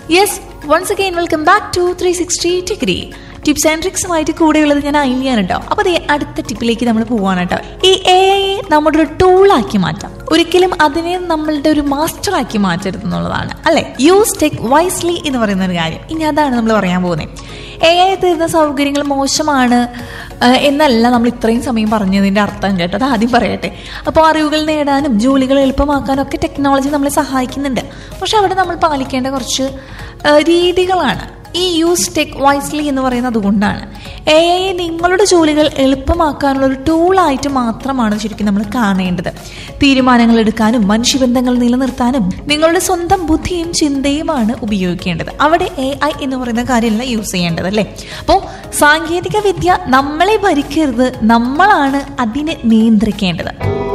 yes once again welcome back to three sixty degree tips and ട്രിക്സുമായിട്ട് കൂടെയുള്ളത് ഞാൻ അയിലിയാണ് കേട്ടോ അപ്പോൾ അതേ അടുത്ത ടിപ്പിലേക്ക് നമ്മൾ പോവാണ് കേട്ടോ ഈ എ ഐയെ നമ്മുടെ ഒരു ടൂളാക്കി മാറ്റാം ഒരിക്കലും അതിനെ നമ്മളുടെ ഒരു മാസ്റ്റർ ആക്കി മാറ്റരുത് എന്നുള്ളതാണ് അല്ലെ യൂസ് ടെക് വൈസ്ലി എന്ന് പറയുന്ന ഒരു കാര്യം ഇനി അതാണ് നമ്മൾ പറയാൻ പോകുന്നത് എ ഐ തരുന്ന സൗകര്യങ്ങൾ മോശമാണ് ആ, എന്നല്ല നമ്മൾ ഇത്രയും സമയം പറഞ്ഞതിന്റെ അർത്ഥം കേട്ടോ അത് ആദ്യം പറയട്ടെ അപ്പോൾ അറിവുകൾ നേടാനും ജോലികൾ എളുപ്പമാക്കാനും ഒക്കെ ടെക്നോളജി നമ്മളെ സഹായിക്കുന്നുണ്ട് പക്ഷെ അവിടെ നമ്മൾ പാലിക്കേണ്ട കുറച്ച് ആ, രീതികളാണ് ഈ യൂസ് ടെക് വൈസ്ലി എന്ന് പറയുന്നത് അതുകൊണ്ടാണ് എ ഐ നിങ്ങളുടെ ജോലികൾ എളുപ്പമാക്കാനുള്ള ഒരു ടൂളായിട്ട് മാത്രമാണ് ശരിക്കും നമ്മൾ കാണേണ്ടത് തീരുമാനങ്ങൾ എടുക്കാനും മനുഷ്യബന്ധങ്ങൾ നിലനിർത്താനും നിങ്ങളുടെ സ്വന്തം ബുദ്ധിയും ചിന്തയുമാണ് ഉപയോഗിക്കേണ്ടത് അവിടെ എ ഐ എന്ന് പറയുന്ന കാര്യമല്ല യൂസ് ചെയ്യേണ്ടത് അല്ലേ അപ്പോൾ സാങ്കേതിക വിദ്യ നമ്മളെ ഭരിക്കരുത് നമ്മളാണ് അതിനെ നിയന്ത്രിക്കേണ്ടത്